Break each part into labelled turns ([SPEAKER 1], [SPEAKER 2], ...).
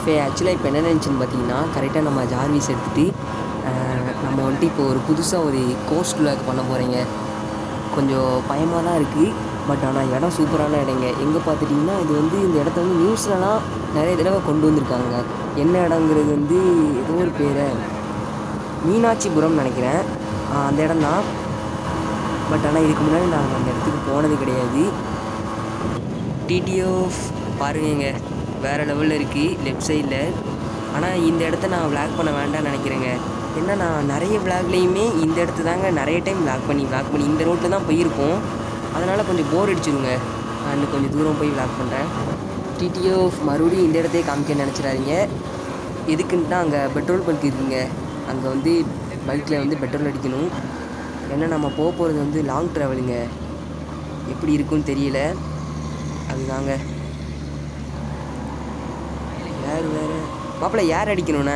[SPEAKER 1] TTFA ஆக்சுவலாக இப்போ என்ன நினச்சின்னு பார்த்தீங்கன்னா கரெக்டாக நம்ம ஜார்விஸ் எடுத்துகிட்டு நம்ம வந்துட்டு இப்போ ஒரு புதுசாக ஒரு கோஸ்ட் விளாக் பண்ண போகிறீங்க கொஞ்சம் பயமாக தான் இருக்குது பட் ஆனால் இடம் சூப்பரான இடங்க எங்கே பார்த்துட்டிங்கன்னா இது வந்து இந்த இடத்த வந்து நியூஸ்லலாம் நிறைய தடவை கொண்டு வந்திருக்காங்க என்ன இடங்கிறது வந்து ஏதோ ஒரு பேரை மீனாட்சிபுரம் நினைக்கிறேன் ஆ, அந்த இடம் தான் பட் ஆனால் இதுக்கு முன்னாடி நாங்கள் அந்த இடத்துக்கு போனது கிடையாது டிடிஓ பாருங்கங்க வேறு லெவலில் இருக்குது லெஃப்ட் சைடில் ஆனால் இந்த இடத்த நான் விளாக் பண்ண வேண்டாம்னு நினைக்கிறேங்க ஏன்னா நான் நிறைய விளாக்லேயுமே இந்த இடத்த தாங்க நிறைய டைம் விளாக் பண்ணி விளாக் பண்ணி இந்த ரோட்டில் தான் போயிருக்கோம் அதனால் கொஞ்சம் போர் அடிச்சிருங்க நான் இன்னும் கொஞ்சம் தூரம் போய் விளாக் பண்ணுறேன் டிடிஓ மறுபடியும் இந்த இடத்தையே காமிக்க நினச்சிடாதீங்க எதுக்குன்னு தான் அங்கே பெட்ரோல் பங்க் இருக்குங்க அங்கே வந்து பைக்கில் வந்து பெட்ரோல் அடிக்கணும் ஏன்னா நம்ம போக போகிறது வந்து லாங் ட்ராவலுங்க எப்படி இருக்குன்னு தெரியல அதுதாங்க யார் வேறு மாப்பிள்ள யார் அடிக்கணுண்ணே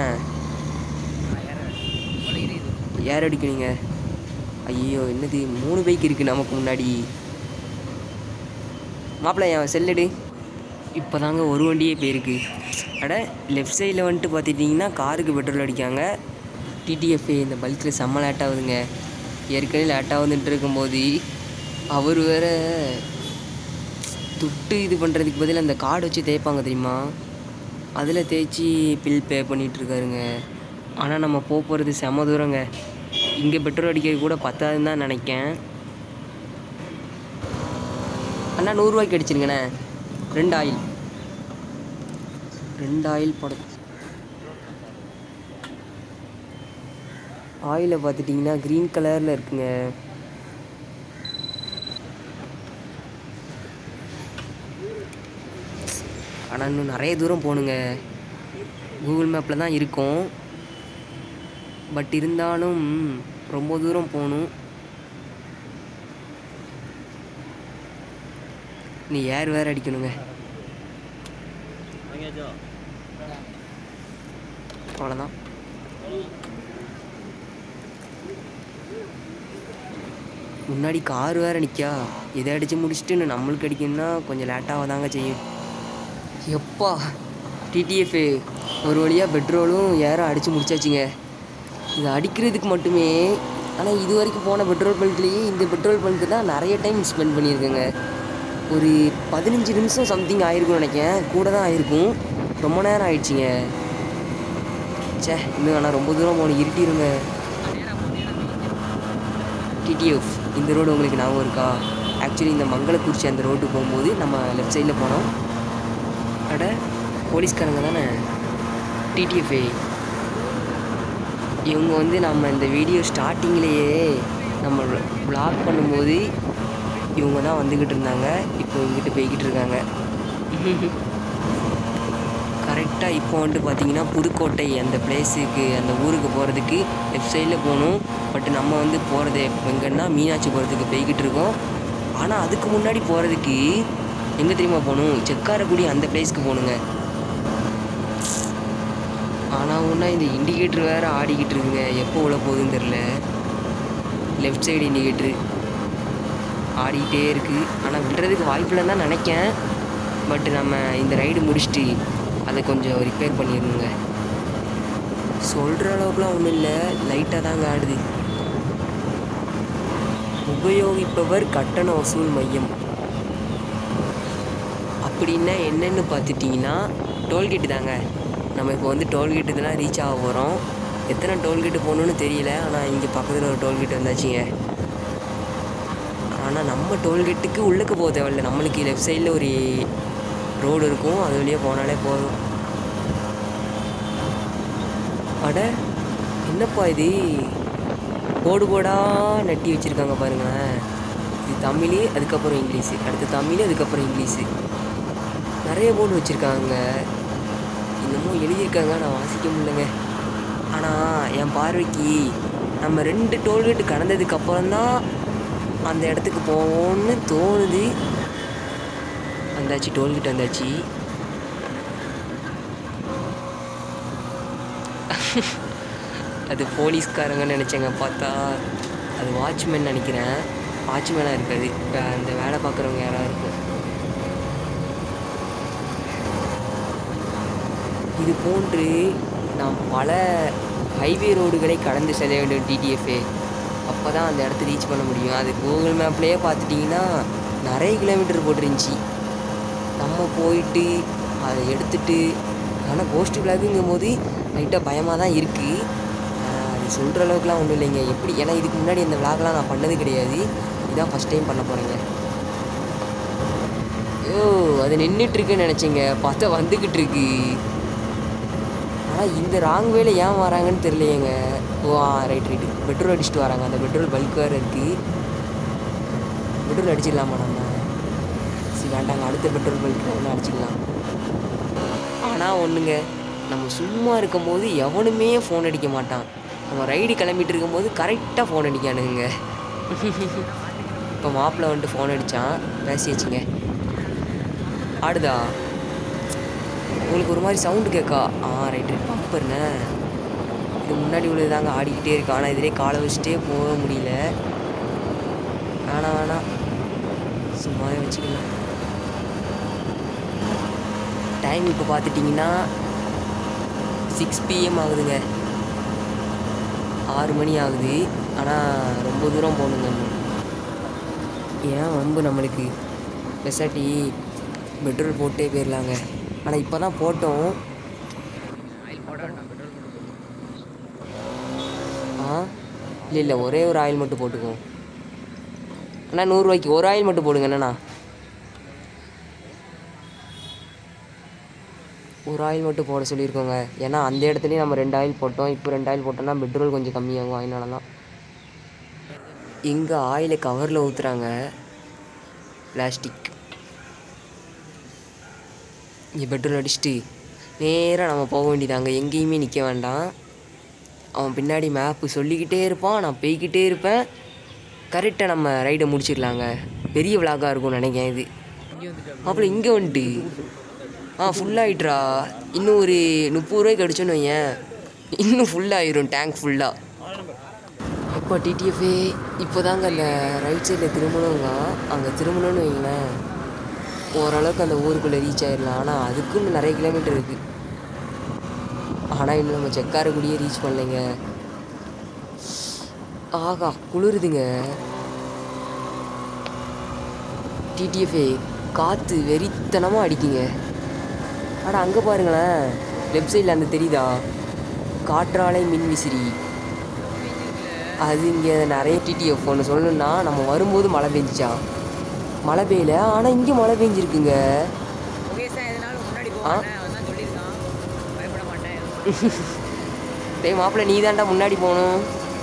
[SPEAKER 1] யார் அடிக்கணுங்க ஐயோ என்னது மூணு பைக் இருக்குது நமக்கு முன்னாடி மாப்பிள்ள என் செல்லடு இப்போ தாங்க ஒரு வண்டியே போயிருக்கு அட லெஃப்ட் சைடில் வந்துட்டு பார்த்துட்டிங்கன்னா காருக்கு பெட்ரோல் அடிக்காங்க டிடிஎஃப்ஏ இந்த பல்கில் செம்ம லேட் ஆகுதுங்க ஏற்கனவே லேட்டாக வந்துட்டு இருக்கும்போது அவர் வேற துட்டு இது பண்ணுறதுக்கு பதில் அந்த கார்டு வச்சு தேய்ப்பாங்க தெரியுமா அதில் தேய்ச்சி பில் பே பண்ணிகிட்ருக்காருங்க ஆனால் நம்ம போக போகிறது செம தூரங்க இங்கே பெட்ரோல் அடிக்கிறது கூட பத்தாதுன்னு தான் நினைக்கேன் அண்ணா நூறுரூவாய்க்கு அடிச்சிருங்கண்ணே ரெண்டு ஆயில் ரெண்டு ஆயில் போட ஆயிலை பார்த்துட்டிங்கன்னா க்ரீன் கலரில் இருக்குங்க ஆனால் இன்னும் நிறைய தூரம் போகணுங்க கூகுள் மேப்பில் தான் இருக்கும் பட் இருந்தாலும் ரொம்ப தூரம் போகணும் நீ ஏர் வேறு அடிக்கணுங்க அவ்வளோதான் முன்னாடி கார் வேறு நிற்கா இதை அடித்து முடிச்சுட்டு இன்னும் நம்மளுக்கு அடிக்கணும்னா கொஞ்சம் லேட்டாக தாங்க செய்யும் எப்பா டிடிஎஃப் ஒரு வழியாக பெட்ரோலும் ஏறம் அடித்து முடிச்சாச்சுங்க இது அடிக்கிறதுக்கு மட்டுமே ஆனால் இது வரைக்கும் போன பெட்ரோல் பங்க்லேயே இந்த பெட்ரோல் பங்க்கு தான் நிறைய டைம் ஸ்பெண்ட் பண்ணியிருக்கேங்க ஒரு பதினஞ்சு நிமிஷம் சம்திங் ஆயிருக்கும்னு நினைக்கிறேன் கூட தான் ஆயிருக்கும் ரொம்ப நேரம் ஆயிடுச்சுங்க ச்சே இன்னும் ஆனால் ரொம்ப தூரம் போகணும் இருட்டிருங்க டிடிஎஃப் இந்த ரோடு உங்களுக்கு ஞாபகம் இருக்கா ஆக்சுவலி இந்த மங்களக்குறிச்சி அந்த ரோட்டு போகும்போது நம்ம லெஃப்ட் சைடில் போனோம் அட போலீஸ்காரங்க தானே டிடிஎஃப்ஏ இவங்க வந்து நம்ம இந்த வீடியோ ஸ்டார்டிங்லேயே நம்ம vlog பண்ணும்போது இவங்க தான் வந்துக்கிட்டு இருந்தாங்க இப்போ இங்கிட்டு போய்கிட்டு இருக்காங்க கரெக்டாக இப்போ வந்துட்டு பார்த்தீங்கன்னா புதுக்கோட்டை அந்த பிளேஸுக்கு அந்த ஊருக்கு போகிறதுக்கு லெஃப்ட் சைடில் போகணும் பட் நம்ம வந்து போகிறது எங்கன்னா மீனாட்சி போகிறதுக்கு போய்கிட்டு இருக்கோம் ஆனால் அதுக்கு முன்னாடி போகிறதுக்கு எங்கே தெரியுமா போகணும் செக்காரக்குடி அந்த பிளேஸ்க்கு போகணுங்க ஆனால் ஒன்றா இந்த இண்டிகேட்டர் வேறு ஆடிக்கிட்டு இருக்குங்க எப்போ உள்ள போகுதுன்னு தெரில லெஃப்ட் சைடு இண்டிகேட்ரு ஆடிக்கிட்டே இருக்குது ஆனால் விடுறதுக்கு வாய்ப்பில்லைன்னு தான் நினைக்கேன் பட் நம்ம இந்த ரைடு முடிச்சுட்டு அதை கொஞ்சம் ரிப்பேர் பண்ணிடணுங்க சொல்கிற அளவுக்குலாம் ஒன்றும் இல்லை லைட்டாக தாங்க ஆடுது உபயோகிப்பவர் கட்டண வசூல் மையம் அப்படின்னா என்னன்னு பார்த்துட்டிங்கன்னா டோல்கேட்டு தாங்க நம்ம இப்போ வந்து டோல்கேட்டு இதெல்லாம் ரீச் ஆக போகிறோம் எத்தனை டோல்கேட்டு போகணுன்னு தெரியல ஆனால் இங்கே பக்கத்தில் ஒரு டோல்கேட் வந்தாச்சுங்க ஆனால் நம்ம டோல்கேட்டுக்கு உள்ளுக்கு போக தேவையில்ல நம்மளுக்கு லெஃப்ட் சைடில் ஒரு ரோடு இருக்கும் அது வழியாக போனாலே போதும் அட என்னப்பா இது போடு போடாக நட்டி வச்சுருக்காங்க பாருங்களேன் இது தமிழ் அதுக்கப்புறம் இங்கிலீஷு அடுத்து தமிழ் அதுக்கப்புறம் இங்கிலீஷு நிறைய போர்டு வச்சுருக்காங்க இன்னமும் எழுதியிருக்காங்க நான் வாசிக்க முடியலங்க ஆனால் என் பார்வைக்கு நம்ம ரெண்டு டோல்கேட்டு கடந்ததுக்கு அப்புறம்தான் அந்த இடத்துக்கு போவோம்னு தோணுது வந்தாச்சு டோல்கேட் வந்தாச்சு அது போலீஸ்காரங்கன்னு நினச்சேங்க பார்த்தா அது வாட்ச்மேன் நினைக்கிறேன் வாட்ச்மேனாக இருக்காது இப்போ அந்த வேலை பார்க்குறவங்க யாராவது இருக்கும் இது போன்று நாம் பல ஹைவே ரோடுகளை கடந்து செல்ல வேண்டும் டிடிஎஃப்ஏ அப்போ தான் அந்த இடத்த ரீச் பண்ண முடியும் அது கூகுள் மேப்லேயே பார்த்துட்டிங்கன்னா நிறைய கிலோமீட்டர் போட்டிருந்துச்சி நம்ம போயிட்டு அதை எடுத்துட்டு ஆனால் கோஸ்ட் விளாகுங்கும் போது லைட்டாக பயமாக தான் இருக்குது அது சொல்கிற அளவுக்குலாம் ஒன்றும் இல்லைங்க எப்படி ஏன்னா இதுக்கு முன்னாடி அந்த விளாக்லாம் நான் பண்ணது கிடையாது இதான் ஃபஸ்ட் டைம் பண்ண போகிறேங்க ஐயோ அது நின்றுட்டுருக்குன்னு நினச்சேங்க பார்த்தா வந்துக்கிட்டு இருக்கு ஆனால் இந்த ராங் வேல ஏன் வராங்கன்னு தெரியலையேங்க ஓ ஆ ரைட் ரைட்டு பெட்ரோல் அடிச்சுட்டு வராங்க அந்த பெட்ரோல் பல்க் வேறு இருக்குது பெட்ரோல் அடிச்சிடலாமா நம்ம சரி வேண்டாங்க அடுத்த பெட்ரோல் பல்க் ஒன்று அடிச்சிக்கலாம் ஆனால் ஒன்றுங்க நம்ம சும்மா இருக்கும்போது எவனுமே ஃபோன் அடிக்க மாட்டான் நம்ம ரைடு கிளம்பிட்டு இருக்கும்போது கரெக்டாக ஃபோன் அடிக்கானுங்க இப்போ மாப்பிள்ளை வந்துட்டு ஃபோன் அடித்தான் பேசியாச்சுங்க ஆடுதா உங்களுக்கு ஒரு மாதிரி சவுண்டு கேட்கா ஆ ரைட் ரைட் பம்பர்ண்ணே இது முன்னாடி உள்ளது தாங்க ஆடிக்கிட்டே இருக்கு ஆனால் இதிலே காலை வச்சுட்டே போக முடியல வேணாம் வேணாம் சும்மாவே வச்சுக்கலாம் டைம் இப்போ பார்த்துட்டிங்கன்னா சிக்ஸ் பிஎம் ஆகுதுங்க ஆறு மணி ஆகுது ஆனால் ரொம்ப தூரம் போகணுங்க இன்னும். ஏன் வம்பு நம்மளுக்கு பெசாட்டி பெட்ரோல் போட்டே போயிடலாங்க ஆனால் இப்போ தான் போட்டோம் ஆ இல்லை இல்லை ஒரே ஒரு ஆயில் மட்டும் போட்டுக்குவோம் அண்ணா நூறுரூவாய்க்கு ஒரு ஆயில் மட்டும் போடுங்க என்னண்ணா ஒரு ஆயில் மட்டும் போட சொல்லியிருக்கோங்க ஏன்னா அந்த இடத்துலையும் நம்ம ரெண்டு ஆயில் போட்டோம் இப்போ ரெண்டு ஆயில் போட்டோம்னா பெட்ரோல் கொஞ்சம் கம்மியாகும் அதனால தான் இங்கே ஆயிலை கவரில் ஊற்றுறாங்க பிளாஸ்டிக் இங்கே பெட்ரோல் அடிச்சுட்டு நேராக நம்ம போக வேண்டியதாங்க எங்கேயுமே நிற்க வேண்டாம் அவன் பின்னாடி மேப்பு சொல்லிக்கிட்டே இருப்பான் நான் போய்கிட்டே இருப்பேன் கரெக்டாக நம்ம ரைடை முடிச்சிடலாங்க பெரிய விளாகாக இருக்கும்னு நினைக்கிறேன் இது அப்புறம் இங்கே வந்துட்டு ஆ ஃபுல்லாகிட்ரா இன்னும் ஒரு முப்பது ரூபாய்க்கு அடிச்சோன்னு வையேன் இன்னும் ஃபுல்லாகிடும் டேங்க் ஃபுல்லாக இப்போ டிடிஎஃப்ஏ இப்போ தாங்க அந்த ரைட் சைடில் திரும்பணுங்க அங்கே திரும்பணும்னு வைங்களேன் ஓரளவுக்கு அந்த ஊருக்குள்ளே ரீச் ஆயிடலாம் ஆனால் அதுக்கும் நிறைய கிலோமீட்டர் இருக்குது ஆனால் இன்னும் நம்ம செக்காரக்குடியே ரீச் பண்ணலைங்க ஆகா குளிருதுங்க டிடிஎஃப்ஏ காற்று வெறித்தனமாக அடிக்குங்க அட அங்கே பாருங்களேன் லெஃப்ட் சைடில் அந்த தெரியுதா காற்றாலை மின் விசிறி அது இங்கே நிறைய டிடிஎஃப் ஒன்று சொல்லணும்னா நம்ம வரும்போது மழை பெஞ்சிச்சா மழை பெய்யல ஆனால் இங்கே மழை பெஞ்சிருக்குங்க
[SPEAKER 2] முகேஷ் தான் எதனாலும் முன்னாடி
[SPEAKER 1] ஆ?
[SPEAKER 2] போவானே அவன் தான் சொல்லியிருக்கான் பயப்பட மாட்டேன்
[SPEAKER 1] டேய் மாப்பிள்ள நீ தான்டா முன்னாடி போகணும்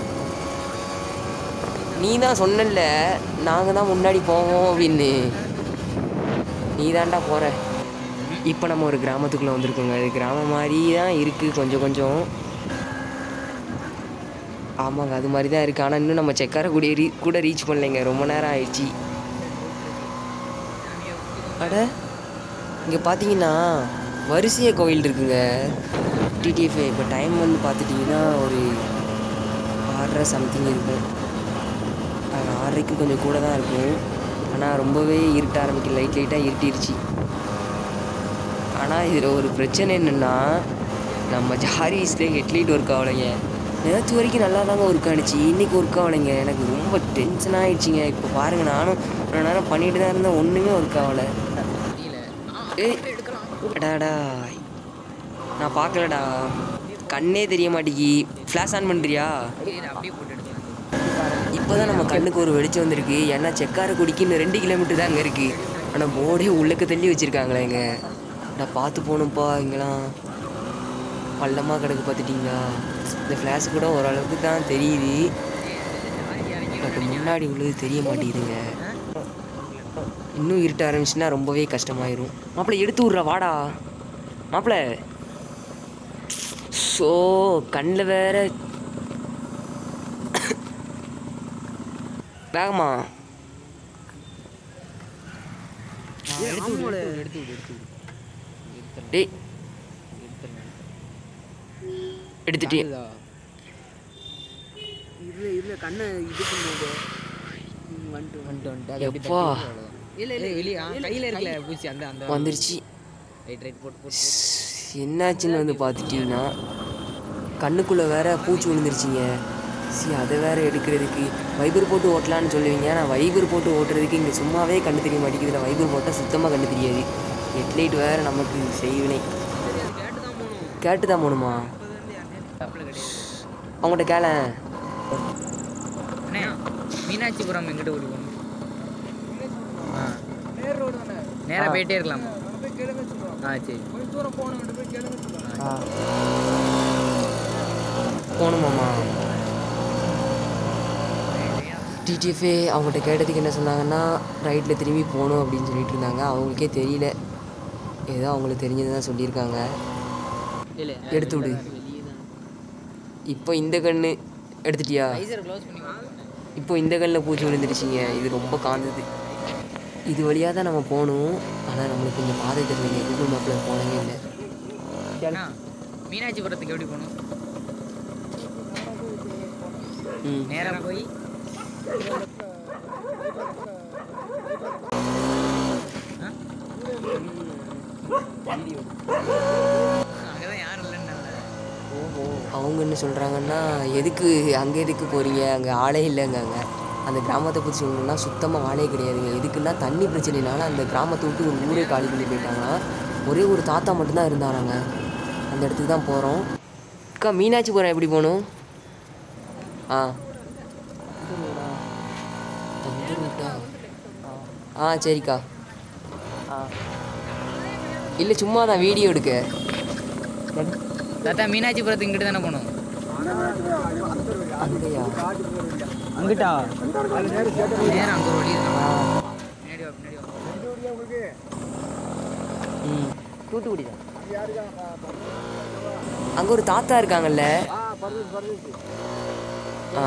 [SPEAKER 1] நீ தான் சொன்னல நாங்கள் தான் முன்னாடி போவோம் அப்படின்னு நீ தான்டா போகிற இப்போ நம்ம ஒரு கிராமத்துக்குள்ளே வந்திருக்கோங்க இது கிராமம் மாதிரி தான் இருக்குது கொஞ்சம் கொஞ்சம் ஆமாங்க அது மாதிரி தான் இருக்குது ஆனால் இன்னும் நம்ம செக்காரக்குடி ரீ கூட ரீச் பண்ணலைங்க ரொம்ப நேரம் ஆயிடுச்சு அட இங்கே பார்த்தீங்கன்னா வரிசைய கோயில் இருக்குங்க டிடிஎஃப்ஐ இப்போ டைம் வந்து பார்த்துட்டிங்கன்னா ஒரு ஆறரை சம்திங் இருக்கும் அது ஆறரைக்கு கொஞ்சம் கூட தான் இருக்கும் ஆனால் ரொம்பவே இருட்ட ஆரம்பிக்கல லைட் லைட்டாக இருட்டிருச்சு ஆனால் இதில் ஒரு பிரச்சனை என்னென்னா நம்ம ஜாரிஸ்லேயே ஹெட்லைட் ஒர்க் ஆகலைங்க நேற்று வரைக்கும் நல்லா தாங்க ஒர்க் ஆனிச்சு இன்றைக்கி ஒர்க் ஆகலைங்க எனக்கு ரொம்ப டென்ஷன் ஆகிடுச்சிங்க இப்போ பாருங்கள் நானும் இவ்வளோ நேரம் பண்ணிட்டு தான் இருந்தேன் ஒன்றுமே ஒர்க் ஆகலை ஏய் அடாடா நான் பார்க்கலடா கண்ணே தெரிய மாட்டேங்கி ஃப்ளாஷ் ஆன் பண்ணுறியா
[SPEAKER 2] அப்படியே போட்டு எடுக்கலாம்
[SPEAKER 1] இப்போ தான் நம்ம கண்ணுக்கு ஒரு வெளிச்சம் வந்திருக்கு ஏன்னா செக்காரக்குடிக்கு இன்னும் ரெண்டு கிலோமீட்டர் தான் அங்கே இருக்குது ஆனால் போர்டே உள்ளக்க தள்ளி வச்சுருக்காங்களே இங்கே நான் பார்த்து போகணும்ப்பா இங்கெல்லாம் பள்ளமாக கிடக்கு பார்த்துட்டிங்களா இந்த ஃப்ளாஷ் கூட ஓரளவுக்கு தான் தெரியுது பட் முன்னாடி உள்ளது தெரிய மாட்டேங்குதுங்க இன்னும் இருட்ட ஆரம்பிச்சுன்னா ரொம்பவே கஷ்டமாயிரும் மாப்பிள்ளை எடுத்து விட்றா வாடா மாப்பிள்ளை ஸோ கண்ணில் வேற வேகமா டேய் எடுத்துட்டே
[SPEAKER 2] இல்லை இல்லை கண்ணை இது பண்ணுது வந்துட்டு வந்துட்டு வந்துட்டு
[SPEAKER 1] எப்பா
[SPEAKER 2] இல்லை இல்லை வெளியே கையில் இருக்கல பூச்சி அந்த அந்த
[SPEAKER 1] வந்துருச்சு
[SPEAKER 2] ரைட் ரைட் போட்டு போட்டு
[SPEAKER 1] என்னாச்சுன்னு வந்து பார்த்துட்டிங்கன்னா கண்ணுக்குள்ளே வேற பூச்சி விழுந்துருச்சிங்க சரி அதை வேற எடுக்கிறதுக்கு வைபர் போட்டு ஓட்டலான்னு சொல்லுவீங்க ஆனால் வைபர் போட்டு ஓட்டுறதுக்கு இங்கே சும்மாவே கண்ணு தெரிய மாட்டேங்குதுல வைபர் போட்டால் சுத்தமாக கண்ணு தெரியாது ஹெட்லைட் வேற நமக்கு செய்வினை
[SPEAKER 2] கேட்டு தான் போகணும்
[SPEAKER 1] கேட்டு தான் போகணுமா
[SPEAKER 2] தப்பில் கிடையாது
[SPEAKER 1] அவங்கள்ட்ட கேள
[SPEAKER 2] அண்ணே மீனாட்சிபுரம் எங்கிட்ட ஓடி போகணும் ஆ நேராக போயிட்டே இருக்கலாமா ஆ சரி
[SPEAKER 1] போகணுமாம்மா டிடிஎஃப்ஏ அவங்கள்ட்ட கேட்டதுக்கு என்ன சொன்னாங்கன்னா ரைட்டில் திரும்பி போகணும் அப்படின்னு சொல்லிட்டு இருந்தாங்க அவங்களுக்கே தெரியல ஏதோ அவங்களுக்கு தெரிஞ்சது தான் சொல்லியிருக்காங்க
[SPEAKER 2] இல்லை
[SPEAKER 1] எடுத்து விடு
[SPEAKER 2] வெளியே தான்
[SPEAKER 1] இப்போ இந்த கண்ணு எடுத்துட்டியா
[SPEAKER 2] லைசர் க்ளோஸ் பண்ணி வாங்க.
[SPEAKER 1] இப்போ இந்த கண்ணில் பூச்சி விழுந்துருச்சிங்க இது ரொம்ப காந்தது இது வழியாக தான் நம்ம போகணும் ஆனால் நம்மளுக்கு கொஞ்சம் பாதை தெரியலைங்க கூகுள் மேப்பில் போனவே இல்லை
[SPEAKER 2] அண்ணா, மீனாட்சிபுரத்துக்கு எப்படி போகணும்
[SPEAKER 1] ம்
[SPEAKER 2] நேராக போய் ஆ? அங்கதான் யாரும் இல்லைன்னால
[SPEAKER 1] அவங்க என்ன சொல்கிறாங்கன்னா எதுக்கு அங்கே எதுக்கு போகிறீங்க அங்கே ஆளே இல்லைங்க அங்கே அந்த கிராமத்தை பற்றி சொல்லணும்னா சுத்தமாக ஆளே கிடையாதுங்க எதுக்குன்னா தண்ணி பிரச்சனைனால அந்த கிராமத்தை விட்டு ஒரு ஊரே காலி பண்ணி போயிட்டாங்கன்னா ஒரே ஒரு தாத்தா மட்டும்தான் இருந்தாராங்க அந்த இடத்துக்கு தான் போகிறோம் அக்கா மீனாட்சிபுரம் எப்படி போகணும் ஆ அந்த ரூட்டா ஆ சரிக்கா ஆ இல்லை சும்மா தான் வீடியோ எடுக்க
[SPEAKER 2] தாத்தா மீனாட்சிபுரத்துக்கு இங்கிட்டு தானே போகணும்
[SPEAKER 1] அங்கேயா
[SPEAKER 2] அங்கிட்டா நேரம் அங்கே ஒரு வழி இருக்கான் பின்னாடி வா பின்னாடி வா
[SPEAKER 1] ம் தூத்துக்குடி தான் அங்கே ஒரு தாத்தா இருக்காங்கல்ல ஆ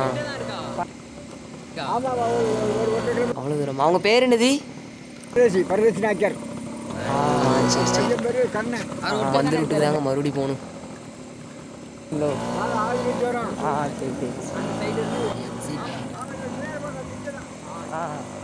[SPEAKER 1] அவ்வளோ தூரம் அவங்க பேர் என்னது
[SPEAKER 3] பரதேசி பரதேசி நாய்க்கார்
[SPEAKER 1] ஆ சரி சரி
[SPEAKER 3] என் பேரு கண்ணன்
[SPEAKER 1] ஆ, வந்து விட்டு தாங்க மறுபடியும் போகணும் ஹலோ
[SPEAKER 3] நாலு ஆள் வீட்டு வரோம்
[SPEAKER 1] ஆ சரி சரி ஆ.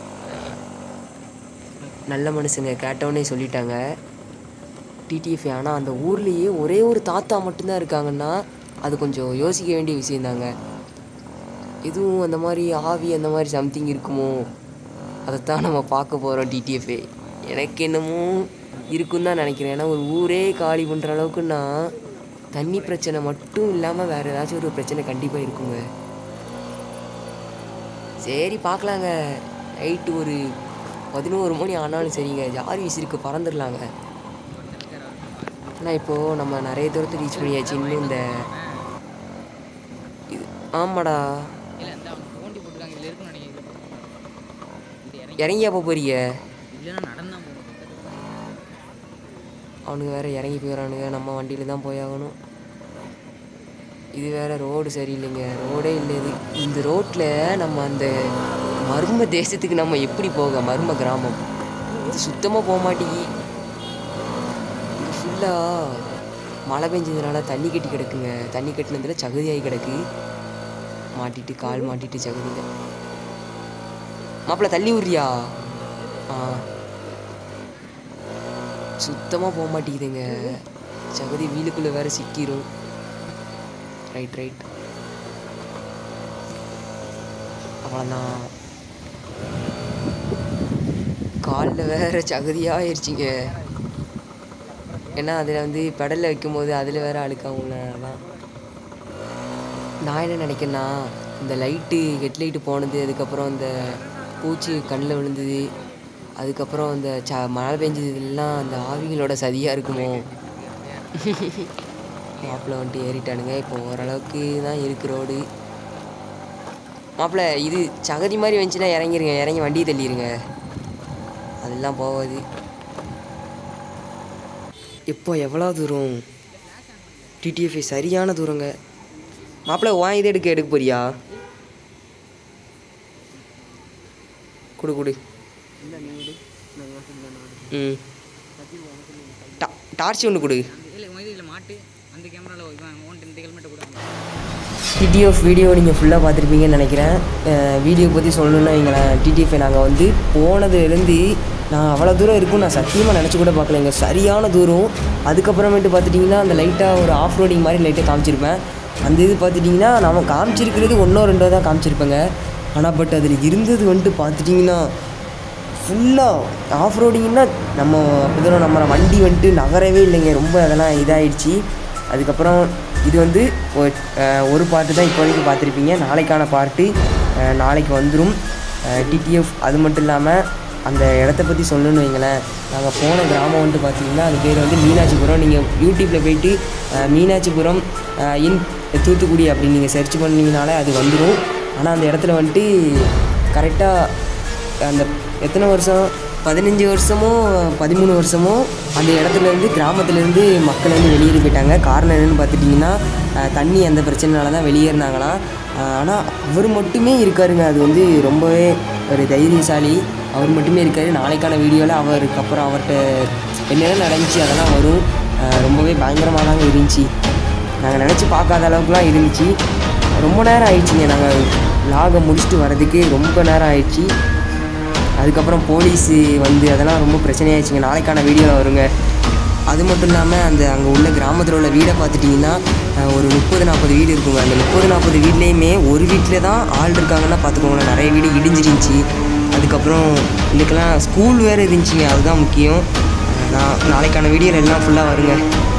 [SPEAKER 1] நல்ல மனுஷங்க கேட்டவொடனே சொல்லிட்டாங்க டிடிஎஃப் ஆனால் அந்த ஊர்லேயே ஒரே ஒரு தாத்தா மட்டும்தான் இருக்காங்கன்னா அது கொஞ்சம் யோசிக்க வேண்டிய விஷயந்தாங்க எதுவும் அந்த மாதிரி ஆவி அந்த மாதிரி சம்திங் இருக்குமோ அதைத்தான் நம்ம பார்க்க போகிறோம் டிடிஎஃப்ஏ எனக்கு என்னமோ இருக்குன்னு தான் நினைக்கிறேன் ஏன்னா ஒரு ஊரே காலி பண்ணுற அளவுக்குன்னா தண்ணி பிரச்சனை மட்டும் இல்லாமல் வேறு ஏதாச்சும் ஒரு பிரச்சனை கண்டிப்பாக இருக்குங்க சரி பார்க்கலாங்க நைட்டு ஒரு பதினோரு மணி ஆனாலும் சரிங்க ஜாரி விசிறிக்கு பறந்துடலாங்க ஆனால் இப்போது நம்ம நிறைய தூரத்தை ரீச் பண்ணியாச்சு இன்னும் இந்த இது ஆமாடா
[SPEAKER 2] இல்லை இந்த அவங்க தோண்டி போட்டுருக்காங்க இதில் இருக்குன்னு நினைக்கிறேன் இது இறங்கி
[SPEAKER 1] இறங்கி அப்போ போறிய
[SPEAKER 2] இல்லைன்னா நடந்தான் போகணும்
[SPEAKER 1] அவனுங்க வேற இறங்கி போயிடறானுங்க நம்ம வண்டியில் தான் போயாகணும் இது வேற ரோடு சரியில்லைங்க ரோடே இல்லை இது இந்த ரோட்டில் நம்ம அந்த மர்ம தேசத்துக்கு நம்ம எப்படி போக மர்ம கிராமம் இது சுத்தமாக போக மாட்டேங்கி இங்கே ஃபுல்லாக மழை பெஞ்சதுனால தண்ணி கட்டி கிடக்குங்க தண்ணி கட்டினதுல சகதியாகி கிடக்கு மாட்டிட்டு கால் மாட்டிட்டு சகதியில் மாப்பிள்ள தள்ளி விட்றியா ஆ சுத்தமாக போக மாட்டேங்குதுங்க சகதி வீலுக்குள்ளே வேற சிக்கிரும் ரைட் ரைட் அவ்வளோதான் காலில் வேற சகதியாகிருச்சிங்க ஏன்னா அதில் வந்து பெடலில் வைக்கும்போது அதில் வேற அழுக்காகும்ல அதான் நான் என்ன நினைக்கிறேன்னா இந்த லைட்டு ஹெட்லைட்டு போனது அதுக்கப்புறம் இந்த பூச்சி கண்ணில் விழுந்தது அதுக்கப்புறம் இந்த ச மழை பெஞ்சது இதெல்லாம் அந்த ஆவிங்களோட சதியாக இருக்குமோ மாப்பிள்ளை வந்துட்டு ஏறிட்டானுங்க இப்போ ஓரளவுக்கு தான் இருக்கு ரோடு மாப்பிள்ளை இது சகதி மாதிரி வந்துச்சுன்னா இறங்கிருங்க இறங்கி வண்டியை தள்ளிடுங்க அதெல்லாம் போகாது இப்போ எவ்வளோ தூரம் டிடிஎஃப்ஐ சரியான தூரங்க மாப்பிள்ளை வா இது எடுக்க எடுக்க போறியா கொடு கொடு ம் டா- டார்ச் ஒன்று கொடு
[SPEAKER 2] இல்லை இதில் மாட்டு அந்த கேமராவில் இவன் ஓன்ட்டு இந்த ஹெல்மெட்டை கூட
[SPEAKER 1] டிடிஎஃப் வீடியோ நீங்கள் ஃபுல்லாக பார்த்துருப்பீங்கன்னு நினைக்கிறேன் வீடியோ பற்றி சொல்லணுன்னா எங்களை டிடிஎஃப் நாங்கள் வந்து போனதுலேருந்து நான் அவ்வளோ தூரம் இருக்கும் நான் சத்தியமாக நினச்சி கூட பார்க்கலங்க சரியான தூரம் அதுக்கப்புறமேட்டு பார்த்துட்டிங்கன்னா அந்த லைட்டாக ஒரு ஆஃப் ரோடிங் மாதிரி லைட்டாக காமிச்சிருப்பேன் அந்த இது பார்த்துட்டிங்கன்னா நம்ம காமிச்சிருக்கிறது ஒன்றோ ரெண்டோ தான் காமிச்சிருப்பேங்க ஆனால் பட் அதில் இருந்தது வந்துட்டு பார்த்துட்டிங்கன்னா ஃபுல்லாக ஆஃப் ரோடிங்னா நம்ம அப்படி நம்ம வண்டி வந்துட்டு நகரவே இல்லைங்க ரொம்ப அதெல்லாம் இதாகிடுச்சு அதுக்கப்புறம் இது வந்து ஒரு- அஹ் ஒரு பார்ட்டு தான் இப்போ வரைக்கும் பார்த்துருப்பீங்க நாளைக்கான பார்ட்டு நாளைக்கு வந்துடும் டிடிஎஃப் அது மட்டும் இல்லாமல் அந்த இடத்த பற்றி சொல்லணும்னு வைங்களேன் நாங்கள் போன கிராமம் வந்துட்டு பார்த்தீங்கன்னா அது பேர் வந்து மீனாட்சிபுரம் நீங்கள் யூடியூப்பில் போயிட்டு அஹ், மீனாட்சிபுரம் அஹ், இன் தூத்துக்குடி அப்படின்னு நீங்கள் சர்ச் பண்ணிங்கனாலே அது வந்துடும் ஆனால் அந்த இடத்துல வந்துட்டு கரெக்டாக அந்த எத்தனை வருஷம் பதினஞ்சு வருஷமோ பதிமூணு வருஷமோ அந்த இடத்துலேருந்து கிராமத்துலேருந்து மக்கள் வந்து வெளியேறி போயிட்டாங்க காரணம் என்னென்னு பார்த்துட்டிங்கன்னா அஹ், தண்ணி அந்த பிரச்சனைனால தான் வெளியேறினாங்களாம் ஆனால் அவர் மட்டுமே இருக்காருங்க அது வந்து ரொம்பவே ஒரு தைரியசாலி அவர் மட்டுமே இருக்காரு நாளைக்கான வீடியோவில் அவருக்கு அப்புறம் அவர்கிட்ட என்னென்ன நடந்துச்சு அதெல்லாம் வரும் அஹ், ரொம்பவே பயங்கரமாக தாங்க இருந்துச்சு நாங்கள் நினச்சி பார்க்காத அளவுக்குலாம் இருந்துச்சு ரொம்ப நேரம் ஆயிடுச்சுங்க நாங்கள் லாகை முடிச்சுட்டு வர்றதுக்கு ரொம்ப நேரம் ஆயிடுச்சு அதுக்கப்புறம் போலீஸு வந்து அதெல்லாம் ரொம்ப பிரச்சனையாயிடுச்சுங்க நாளைக்கான வீடியோவில் வருங்க அது மட்டும் இல்லாமல் அந்த அங்கே உள்ள கிராமத்தில் உள்ள வீடை பார்த்துட்டிங்கன்னா அஹ், ஒரு முப்பது நாற்பது வீடு இருக்குங்க அந்த முப்பது நாற்பது வீட்லேயுமே ஒரு வீட்டில் தான் ஆள் இருக்காங்கன்னா பார்த்துக்கோங்களேன் நிறைய வீடு இடிஞ்சிருந்துச்சி அதுக்கப்புறம் இதுக்கெல்லாம் ஸ்கூல் வேறு இருந்துச்சுங்க அதுதான் முக்கியம் அஹ், நான் நாளைக்கான வீடியோவில் எல்லாம் ஃபுல்லாக வருங்க